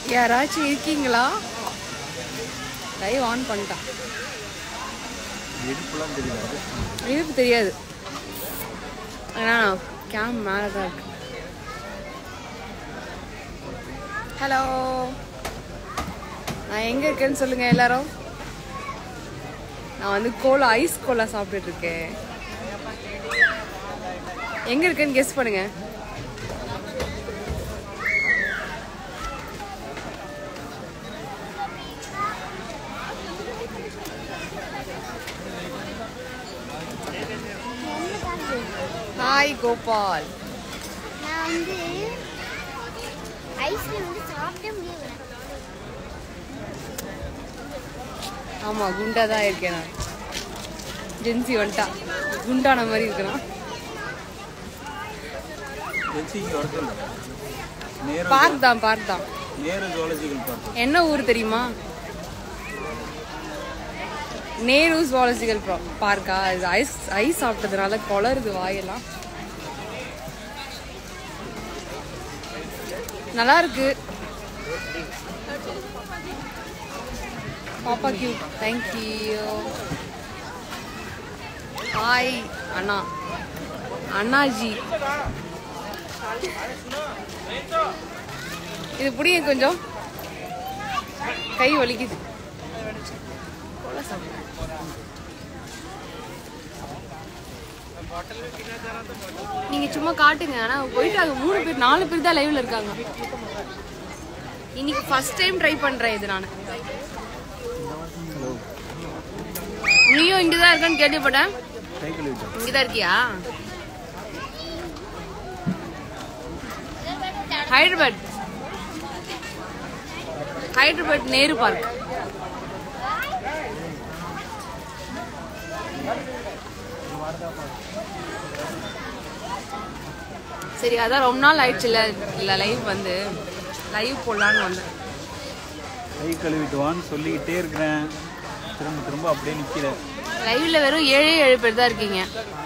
யாராச்சும் இருக்கீங்களா live on பண்ணிட்டான் இடுப்புலாம் தெரியல இழுப்பு தெரியாது ஏன்னா கேம் மேலே தான் இருக்கு ஹலோ நான் எங்கே இருக்கேன்னு சொல்லுங்க எல்லாரும் நான் வந்து கோலா ஐஸ் கோலா சாப்பிட்டுட்டு இருக்கேன் எங்க இருக்கேன்னு கெஸ் பண்ணுங்க ஹாய் கோபால் நான் வந்து ஐஸ்கிரீம் வந்து சாப்பிட்டே முடியல ஆமா குண்டா தான் இருக்கேன் நான் ஜென்சி வந்துட்டா குண்டான மாதிரி இருக்கிறான் தெரிச்சு இங்கே வரதில்ல நேரம் பார்க் தான் பார்க் தான் நேரம் ஜுவாலஜிக்கல் பார்க் என்ன ஊர் தெரியுமா நேரு ஜுவாலஜிக்கல் பார்க்கா இது ஐஸ் ஐஸ் சாப்பிட்டதுனால குளருது வாயெல்லாம் நல்லா இருக்கு பாப்பா கியூட் தேங்க்யூ ஹாய் அண்ணா அண்ணாஜி இது புடிங்க கொஞ்சம் கை வலிக்குது கோலா சாப்பிடு. நீங்க சும்மா காட்டுங்க ஆனா போயிட்டாங்க மூணு பேர் நாலு பேர் தான் லைவ்ல இருக்காங்க இன்னைக்கு ஃபர்ஸ்ட் டைம் ட்ரை பண்றேன் இது நான் நீயும் இங்கதான் இருக்கான்னு கேள்விப்பட்டேன் சைக்கிள் விட்டு இங்கதான் இருக்கியா ஹைதராபாத் ஹைதராபாத் நேரு பார்க் சரி அதான் ரொம்ப நாள் ஆயிடுச்சுல இல்ல லைவ் வந்து லைவ் போடலான்னு வந்தேன் கை கழுவிட்டு வான்னு சொல்லிக்கிட்டே இருக்கிறேன் திரும்ப திரும்ப அப்படியே நிற்கிற லைவ்ல வெறும் ஏழே ஏழு பேர் தான் இருக்கீங்க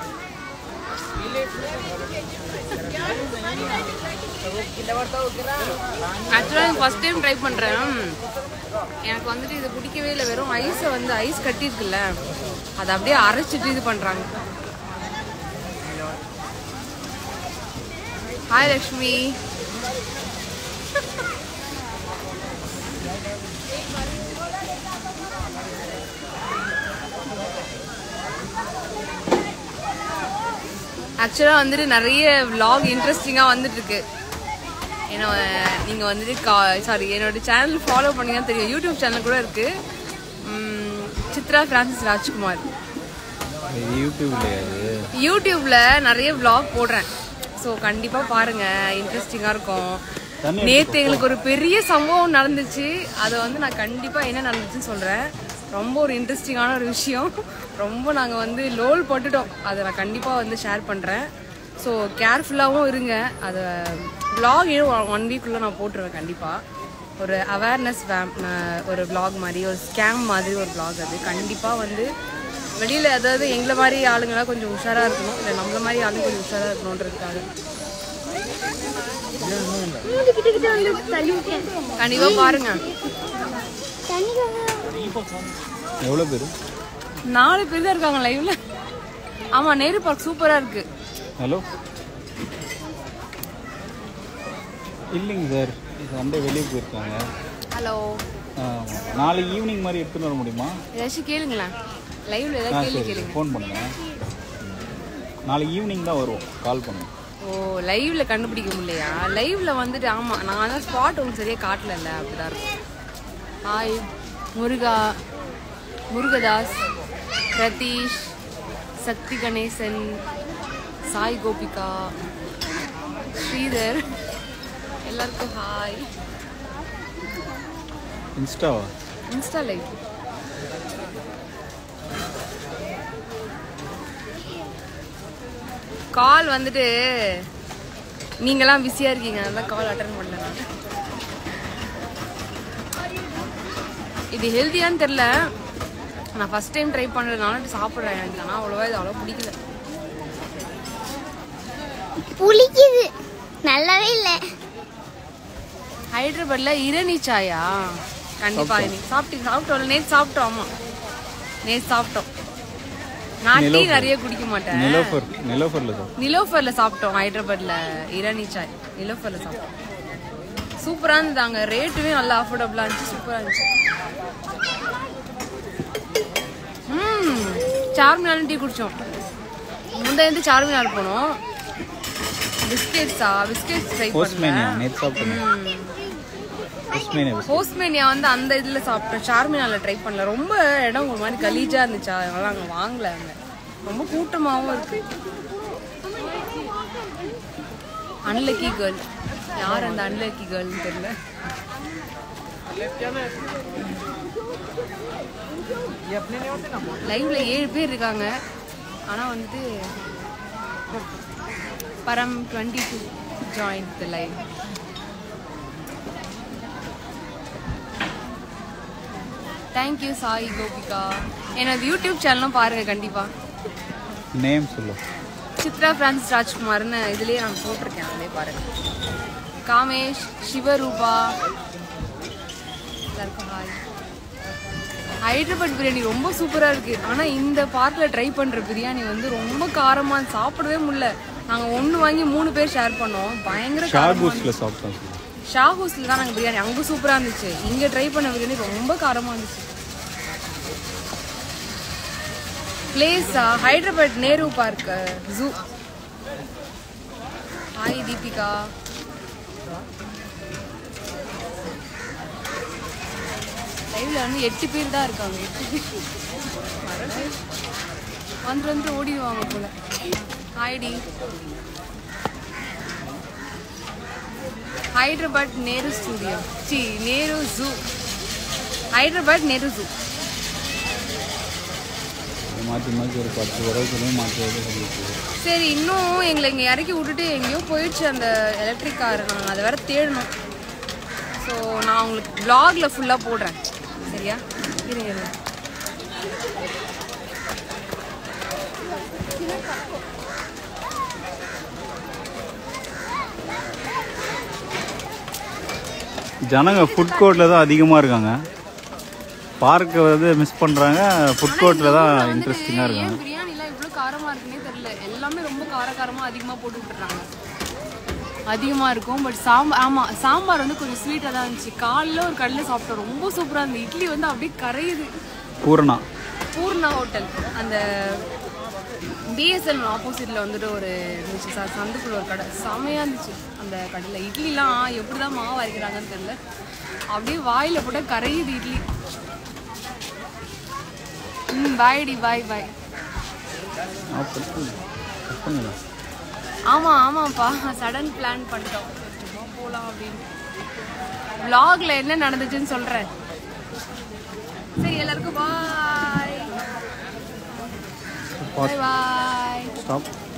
ஆக்சுவலாக ஃபர்ஸ்ட் டைம் ட்ரை பண்ணுறேன் எனக்கு வந்துட்டு இது பிடிக்கவே இல்லை வெறும் ஐஸை வந்து ஐஸ் கட்டியிருக்குல்ல அதை அப்படியே அரைச்சிட்டு இது பண்ணுறாங்க ஹாய் லக்ஷ்மி ஆக்சுவலாக வந்துட்டு நிறைய vlog இன்ட்ரெஸ்டிங்காக வந்துட்டு இருக்கு ஏன்னா நீங்கள் வந்துட்டு கா சாரி என்னோட சேனல் ஃபாலோ பண்ணீங்கன்னா தெரியும் யூடியூப் சேனல் கூட இருக்கு உம், சித்ரா பிரான்சிஸ் ராஜ்குமார் யூடியூப்ல அது யூடியூப்ல நிறைய vlog போடுறேன் ஸோ கண்டிப்பாக பாருங்க இன்ட்ரெஸ்டிங்காக இருக்கும் தண்ணி நேற்று எங்களுக்கு ஒரு பெரிய சம்பவம் நடந்துச்சு அதை வந்து நான் கண்டிப்பாக என்ன நடந்துச்சுன்னு சொல்கிறேன் ரொம்ப ஒரு இன்ட்ரெஸ்டிங்கான ஒரு விஷயம் ரொம்ப நாங்கள் வந்து லோல் பட்டுட்டோம் அதை நான் கண்டிப்பாக வந்து ஷேர் பண்ணுறேன் ஸோ கேர்ஃபுல்லாகவும் இருங்க அதை vlog இன்னும் ஒன் வீக்குள்ளே நான் போட்டுருவேன் கண்டிப்பாக ஒரு அவேர்னஸ் ஒரு vlog மாதிரி ஒரு ஸ்கேம் மாதிரி ஒரு vlog அது கண்டிப்பாக வந்து வெளியில் அதாவது எங்களை மாதிரி ஆளுங்களாம் கொஞ்சம் உஷாராக இருக்கணும் இல்லை நம்மள மாதிரி ஆளுங்க கொஞ்சம் உஷாராக இருக்கணுன்றதுக்காக கிட்ட கிட்ட வந்து தள்ளி விட்டேன் கண்டிப்பாக பாருங்க தண்ணி எவ்வளோ பேர் நாலு பேர் தான் இருக்காங்க லைவ்ல ஆமா நேரு பார்க் சூப்பரா இருக்கு ஹலோ இல்லைங்க சார் சண்டே வெளியே போயிருக்காங்க ஹலோ ஆமா. நாளைக்கு ஈவினிங் மாதிரி எடுத்துன்னு வர முடியுமா ஏதாச்சும் கேளுங்களேன் லைவ்ல ஆ ஏதாவது கேள்வி சரி கேளுங்க ஃபோன் பண்ணுங்க நாளைக்கு ஈவினிங் தான் வருவோம் கால் பண்ணுங்க ஓ லைவ்ல கண்டுபிடிக்க முடியலையா லைவ்ல வந்துட்டு ஆமா நான் தான் ஸ்பாட் உங்களுக்கு சரியா காட்டல அப்படிதான் இருக்கும் ஹாய் முருகா முருகதாஸ் பிரதீஷ் சக்தி கணேசன் சாய் கோபிகா ஸ்ரீதர் எல்லாருக்கும் ஹாய் இன்ஸ்டாவா இன்ஸ்டா லைவ் கால் வந்துட்டு நீங்களாம் பிஸியா இருக்கீங்க அதெல்லாம் கால் அட்டன் பண்ணல நான். இது ஹெல்த்தியான்னு தெரில நான் ஃபர்ஸ்ட் டைம் ட்ரை பண்ணுறதுனால சாப்பிட்றேன் எனக்கு ஆனால் அவ்வளோவா இது அவ்வளோ பிடிக்கல புளிக்குது நல்லாவே இல்லை ஹைதராபாத்ல இரணி சாயா கண்டிப்பா இன்னைக்கு சாப்பிட்டு சாப்பிட்டோம் நேத்து சாப்பிட்டோம் ஆமா நேத்து சாப்பிட்டோம் நான் டீ நிறைய குடிக்க மாட்டேன் நிலோஃபர் நிலோஃபரில் தான் நிலோஃபர்ல சாப்பிட்டோம் ஹைதராபாத்ல இரணி சாய் நிலோஃபர்ல சாப்பிட்டோம் சூப்பரா இருந்ததாங்க ரேட்டுமே நல்லா அஃபோர்டபுளா இருந்துச்சு சூப்பரா இருந்துச்சு ம் சார்மினாலும் டீ குடிச்சோம் முந்தைய இருந்து சார்மினார் போனோம் பிஸ்கெட்ஸா பிஸ்கெட்ஸ் ட்ரை போஸ்ட்மேனியா பண்ணேன் நேற்று சாப்பிட்டேன் போஸ்ட்மேனியா போஸ்ட்மேனியா வந்து அந்த இதுல சாப்பிட்டேன் சார்மினால ட்ரை பண்ணல ரொம்ப இடம் ஒரு மாதிரி கலீஜா இருந்துச்சா அதனால அங்க வாங்கல அங்க ரொம்ப கூட்டமாவும் இருக்கு அன்லக்கி கேர்ள் யார் அந்த அன்லக்கி கேர்ள்னு தெரியல லைவ்ல ஏழு பேர் இருக்காங்க ஆனா வந்துட்டு Param twenty two join the live thank you Sai Gopika என்னோட யூடியூப் சேனலும் பாருங்க கண்டிப்பா நேம் சொல்லு சித்ரா பிரான்சிஸ் ராஜ்குமார்னு இதுலயே நான் போட்டிருக்கேன் அதிலே பாருங்க காமேஷ் சிவரூபா எல்லாருக்கும் ஹாய் ஹைதராபாத் பிரியாணி ரொம்ப சூப்பரா இருக்கு ஆனா இந்த பார்க்ல ட்ரை பண்ற பிரியாணி வந்து ரொம்ப காரமா சாப்பிடவே முடியல நாங்க ஒண்ணு வாங்கி மூணு பேர் ஷேர் பண்ணோம் பயங்கர காரமா ஷாகூஸில் சாப்பிட்டோம் சொல்லு ஷாஹூஸ்ல தான் நாங்கள் பிரியாணி அங்கே சூப்பராக இருந்துச்சு இங்கே ட்ரை பண்ண பிரியாணி ரொம்ப காரமாக இருந்துச்சு பிளேஸா Hyderabad Nehru park zoo hi Deepika லைவ்ல வந்து எட்டு பேர் தான் இருக்காங்க எட்டு பேர் வந்து வந்து ஓடிடுவாங்க போல ஹாய்டி హైదరాబాద్ నేరు స్టూడియో చి నేరు జూ హైదరాబాద్ నేరు జూ மாற்றி மாற்றி ஒரு பத்து தடவை சொல்லி மாற்றி தடவை சொல்லிட்டு சரி இன்னும் எங்களை இங்கே இறக்கி விட்டுட்டு எங்கேயோ போயிடுச்சு அந்த எலக்ட்ரிக் கார் நாங்கள் அதை வேற தேடணும் ஸோ நான் உங்களுக்கு vlogல ஃபுல்லாக போடுறேன் சரியா இருங்க இருங்க ஜனங்க ஃபுட் கோர்ட்டில் தான் அதிகமாக இருக்காங்க பார்க்கை வந்து மிஸ் பண்ணுறாங்க ஃபுட் கோர்ட்டில் தான் இன்ட்ரெஸ்டிங்காக இருக்காங்க ஏன் பிரியாணிலாம் இவ்வளோ காரமாக இருக்குன்னே தெரியல எல்லாமே ரொம்ப காரகாரமாக அதிகமாக போட்டு விட்டுறாங்க அதிகமாக இருக்கும் பட் சாம்பார் ஆமாம் சாம்பார் வந்து கொஞ்சம் ஸ்வீட்டாக தான் இருந்துச்சு காலைல ஒரு கடையில் சாப்பிட்டோம் ரொம்ப சூப்பராக இருந்தது இட்லி வந்து அப்படியே கரையுது பூரணா பூர்ணா ஹோட்டல் அந்த பிஎஸ்எல் ஆப்போசிட்ல வந்துட்டு ஒரு இருந்துச்சு சார் சந்துக்குள்ள ஒரு கடை செமையா இருந்துச்சு அந்த கடையில் இட்லிலாம் எப்படி தான் மாவு அரைக்கிறாங்கன்னு தெரியல அப்படியே வாயில போட்ட கரையுது இட்லி ம் பாய்டி பாய் பாய் பண்ணுங்க ஆமா ஆமாப்பா சடன் பிளான் பண்ணிட்டோம் சும்மா போலாம் அப்படின்னு vlogல என்ன நடந்துச்சுன்னு சொல்றேன் சரி எல்லாருக்கும் பாய் பாய் பாய் ஸ்டாப்